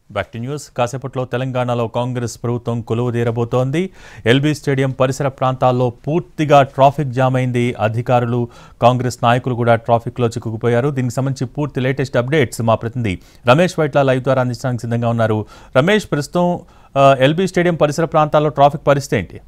back to news కాసేపట్లో తెలంగాణలో కాంగ్రెస్ ప్రభుత్వం కొలువు తీరబోతోంది ఎల్బీ స్టేడియం పరిసర ప్రాంతాల్లో పూర్తిగా ట్రాఫిక్ జామ్ అయింది అధికారులు కాంగ్రెస్ నాయకులు కూడా ట్రాఫిక్లో చిక్కుకుపోయారు దీనికి సంబంధించి పూర్తి లేటెస్ట్ అప్డేట్స్ మా ప్రతినిధి రమేష్ వైట్ల లైవ్ ద్వారా అందించడానికి సిద్ధంగా ఉన్నారు రమేష్ ప్రస్తుతం ఆ, ఎల్బీ స్టేడియం పరిసర ప్రాంతాల్లో ట్రాఫిక్ పరిస్థితి ఏంటి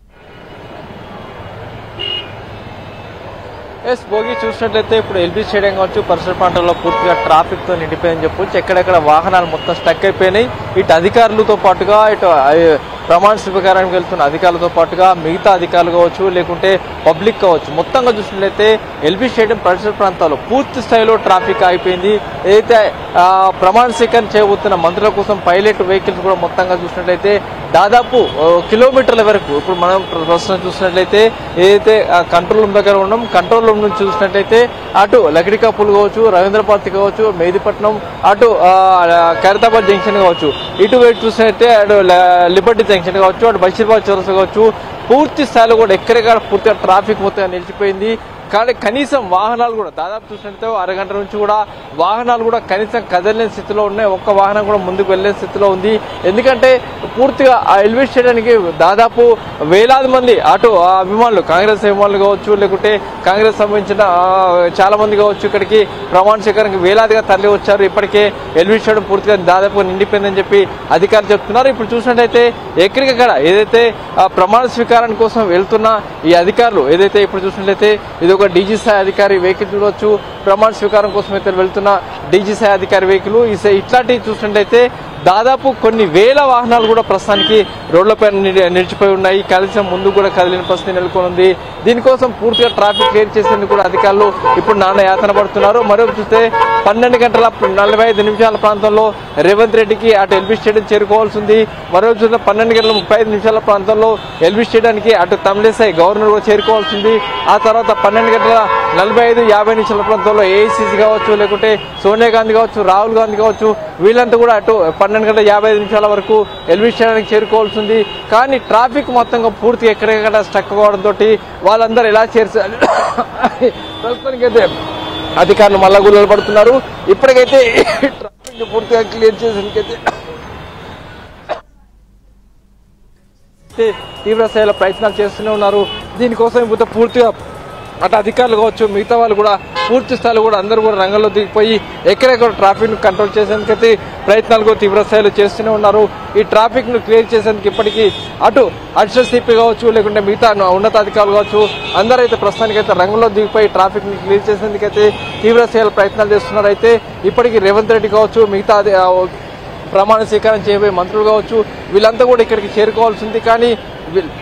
ఎస్ భోగి చూసినట్లయితే ఇప్పుడు ఎల్బీ స్టేడియం కావచ్చు పరిసర ప్రాంతాల్లో పూర్తిగా ట్రాఫిక్ తో నిండిపోయిందని చెప్పొచ్చు ఎక్కడెక్కడ వాహనాలు మొత్తం స్టక్ అయిపోయినాయి ఇటు అధికారులతో పాటుగా ఇటు ఆ, ప్రమాణ స్వీకారానికి వెళ్తున్న అధికారులతో పాటుగా మిగతా అధికారులు కావచ్చు లేకుంటే పబ్లిక్ కావచ్చు మొత్తంగా చూసినట్లయితే ఎల్బీ స్టేడియం పరిసర ప్రాంతాల్లో పూర్తి స్థాయిలో ట్రాఫిక్ అయిపోయింది ఏదైతే ఆ, ప్రమాణ స్వీకారం చేయబోతున్న మంత్రుల కోసం పైలట్ వెహికల్స్ కూడా మొత్తంగా చూసినట్లయితే దాదాపు ఆ, కిలోమీటర్ల వరకు ఇప్పుడు మనం ప్రస్తుతం చూసినట్లయితే ఏదైతే ఆ, కంట్రోల్ రూమ్ దగ్గర ఉన్నాం కంట్రోల్ రూమ్ నుంచి చూసినట్లయితే అటు లకడికాపుల్ కావచ్చు రవీంద్రపాతి కావచ్చు మెహదీపట్నం అటు ఆ, ఖైరతాబాద్ జంక్షన్ కావచ్చు ఇటు వైపు చూసినట్లయితే అటు ల- లిబర్టీ జంక్షన్ కావచ్చు అటు బషీర్బాద్ చౌరస్ కావచ్చు పూర్తి స్థాయిలో కూడా ఎక్కడెక్కడ పూర్తిగా ట్రాఫిక్ మొత్తం నిలిచిపోయింది కానీ కనీసం వాహనాలు కూడా దాదాపు చూసినట్టు అరగంట నుంచి కూడా వాహనాలు కూడా కనీసం కదలేని స్థితిలో ఉన్నాయి ఒక్క వాహనం కూడా ముందుకు వెళ్ళే స్థితిలో ఉంది ఎందుకంటే పూర్తిగా ఆ ఎల్వీ స్టేడియానికి దాదాపు వేలాది మంది అటు ఆ అభిమానులు కాంగ్రెస్ అభిమానులు కావచ్చు లేకుంటే కాంగ్రెస్ సంబంధించిన ఆ, చాలా మంది కావచ్చు ఇక్కడికి ప్రమాణ స్వీకారానికి వేలాదిగా తరలి వచ్చారు ఇప్పటికే ఎల్వీ స్టేడియం పూర్తిగా దాదాపు నిండిపోయిందని చెప్పి అధికారులు చెప్తున్నారు ఇప్పుడు చూసినట్టయితే ఎక్కడికక్కడ ఏదైతే ఆ ప్రమాణ స్వీకారానికి కోసం వెళ్తున్న ఈ అధికారులు ఏదైతే ఇప్పుడు చూసినట్లయితే ఇది ఒక డీజీ స్థాయి అధికారి వెహికల్ చూడవచ్చు ప్రమాణ స్వీకారం కోసం అయితే వెళ్తున్న డీజీ స్థాయి అధికారి వెహికల్ ఇట్లాంటివి చూసినట్లయితే దాదాపు కొన్ని వేల వాహనాలు కూడా ప్రస్తుతానికి రోడ్లపై నిలి- నిలిచిపోయి ఉన్నాయి కనీసం ముందు కూడా కదిలిన పరిస్థితి నెలకొని ఉంది దీనికోసం పూర్తిగా ట్రాఫిక్ క్లియర్ చేసేందుకు కూడా అధికారులు ఇప్పుడు నాన్న యాతన పడుతున్నారు మరొక చూస్తే పన్నెండు గంటల నలభై ఐదు నిమిషాల ప్రాంతంలో రేవంత్ రెడ్డికి అటు ఎల్బీ స్టేడియం చేరుకోవాల్సి ఉంది మరొక చూస్తే పన్నెండు గంటల ముప్పై ఐదు నిమిషాల ప్రాంతంలో ఎల్బీ స్టేడియానికి అటు తమిళసై గవర్నర్ కూడా చేరుకోవాల్సి ఉంది ఆ తర్వాత పన్నెండు గంటల నలభై ఐదు యాభై నిమిషాల ప్రాంతంలో ఏఐసీసీ కావచ్చు లేకుంటే సోనియా గాంధీ కావచ్చు రాహుల్ గాంధీ కావచ్చు వీళ్ళంతా కూడా అటు పన్నెండు గంటల యాభై ఐదు నిమిషాల వరకు ఎల్బీ స్టేడియానికి చేరుకోవాల్సి ఉంది కానీ ట్రాఫిక్ మొత్తంగా పూర్తిగా ఎక్కడెక్కడ స్టక్ కావడంతో వాళ్ళందరూ ఎలా చేర్చాలి ప్రస్తుతానికైతే అధికారులు మళ్ళా గుల్లలు పడుతున్నారు ఇప్పటికైతే ట్రాఫిక్ పూర్తిగా క్లియర్ చేసేందుకైతే అయితే తీవ్ర స్థాయిలో ప్రయత్నాలు చేస్తూనే ఉన్నారు దీనికోసం ఇప్పుడు పూర్తిగా అటు అధికారులు కావచ్చు మిగతా వాళ్ళు కూడా పూర్తి స్థాయిలో కూడా అందరూ కూడా రంగంలో దిగిపోయి ఎక్కడెక్కడ ట్రాఫిక్ ను కంట్రోల్ చేసేందుకైతే ప్రయత్నాలు కూడా తీవ్ర స్థాయిలో చేస్తూనే ఉన్నారు ఈ ట్రాఫిక్ ను క్లియర్ చేసేందుకు ఇప్పటికీ అటు అడిషనల్ సిపి కావచ్చు లేకుంటే మిగతా ఉన్నతాధికారులు కావచ్చు అందరూ అయితే ప్రస్తుతానికైతే రంగంలో దిగిపోయి ట్రాఫిక్ ని క్లియర్ చేసేందుకైతే తీవ్ర స్థాయిలో ప్రయత్నాలు చేస్తున్నారు అయితే ఇప్పటికీ రేవంత్ రెడ్డి కావచ్చు మిగతా అధి- ఆ, ప్రమాణ స్వీకారం చేయబోయే మంత్రులు కావచ్చు వీళ్ళంతా కూడా ఇక్కడికి చేరుకోవాల్సి ఉంది కానీ వీళ్ళు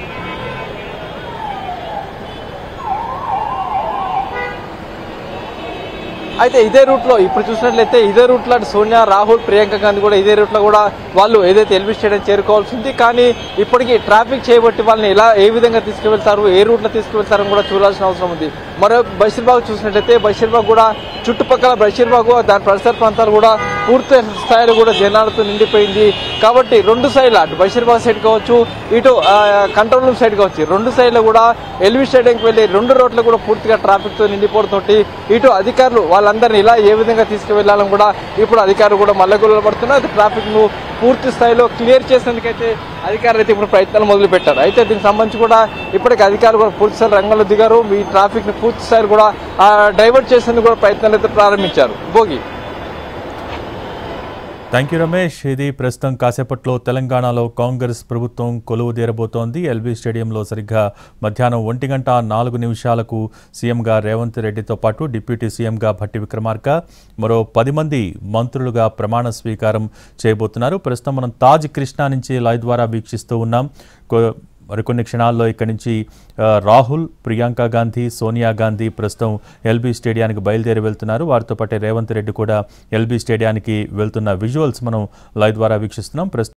అయితే ఇదే రూట్ లో ఇప్పుడు చూసినట్లయితే ఇదే రూట్ లో అటు సోనియా రాహుల్ ప్రియాంక గాంధీ కూడా ఇదే రూట్ లో కూడా వాళ్ళు ఏదైతే ఎల్బీ స్టేడియం చేరుకోవాల్సి ఉంది కానీ ఇప్పటికీ ట్రాఫిక్ చేయబట్టి వాళ్ళని ఎలా ఏ విధంగా తీసుకువెళ్తారు ఏ రూట్ లో తీసుకువెళ్తారని కూడా చూడాల్సిన అవసరం ఉంది మరో బషీర్బాగ్ చూసినట్లయితే బషీర్బాగ్ కూడా చుట్టుపక్కల బషీర్బాగ్ దాని పరిసర ప్రాంతాలు కూడా పూర్తి స్థాయిలో కూడా జనాలతో నిండిపోయింది కాబట్టి రెండు సైడ్ల అటు బషీర్బాగ్ సైడ్ కావచ్చు ఇటు ఆ, కంట్రోల్ రూమ్ సైడ్ కావచ్చు రెండు సైడ్లో కూడా ఎల్వి స్టేడియంకి వెళ్ళి రెండు రోడ్లు కూడా పూర్తిగా ట్రాఫిక్ తో నిండిపోవడంతో ఇటు అధికారులు వాళ్ళందరినీ ఇలా ఏ విధంగా తీసుకువెళ్లాలని కూడా ఇప్పుడు అధికారులు కూడా మల్లగుల్లో పడుతున్నారు ట్రాఫిక్ ను పూర్తి స్థాయిలో క్లియర్ చేసేందుకైతే అధికారులు అయితే ఇప్పుడు ప్రయత్నాలు మొదలు పెట్టారు అయితే దీనికి సంబంధించి కూడా ఇప్పటికి అధికారులు కూడా పూర్తి స్థాయి రంగంలో దిగారు ఈ ట్రాఫిక్ ని పూర్తి స్థాయిలో కూడా డైవర్ట్ చేసేందుకు కూడా ప్రయత్నాలు అయితే ప్రారంభించారు భోగి థ్యాంక్ యూ రమేష్ ఇది ప్రస్తుతం కాసేపట్లో తెలంగాణలో కాంగ్రెస్ ప్రభుత్వం కొలువు తీరబోతోంది ఎల్బీ స్టేడియంలో సరిగ్గా మధ్యాహ్నం ఒంటి గంట నాలుగు నిమిషాలకు సీఎంగా రేవంత్ రెడ్డితో పాటు డిప్యూటీ సీఎంగా భట్టి విక్రమార్క మరో పది మంది మంత్రులుగా ప్రమాణ స్వీకారం చేయబోతున్నారు ప్రస్తుతం మనం తాజ్ కృష్ణా నుంచి లైవ్ ద్వారా వీక్షిస్తూ ఉన్నాం కొ- మరికొన్ని క్షణాల్లో ఇక్కడి నుంచి ఆ, రాహుల్ ప్రియాంక గాంధీ సోనియా గాంధీ ప్రస్తుతం ఎల్బీ స్టేడియానికి బయలుదేరి వెళ్తున్నారు వారితో పాటే రేవంత్ రెడ్డి కూడా ఎల్బీ స్టేడియానికి వెళ్తున్న విజువల్స్ మనం లైవ్ ద్వారా వీక్షిస్తున్నాం ప్రస్తుతం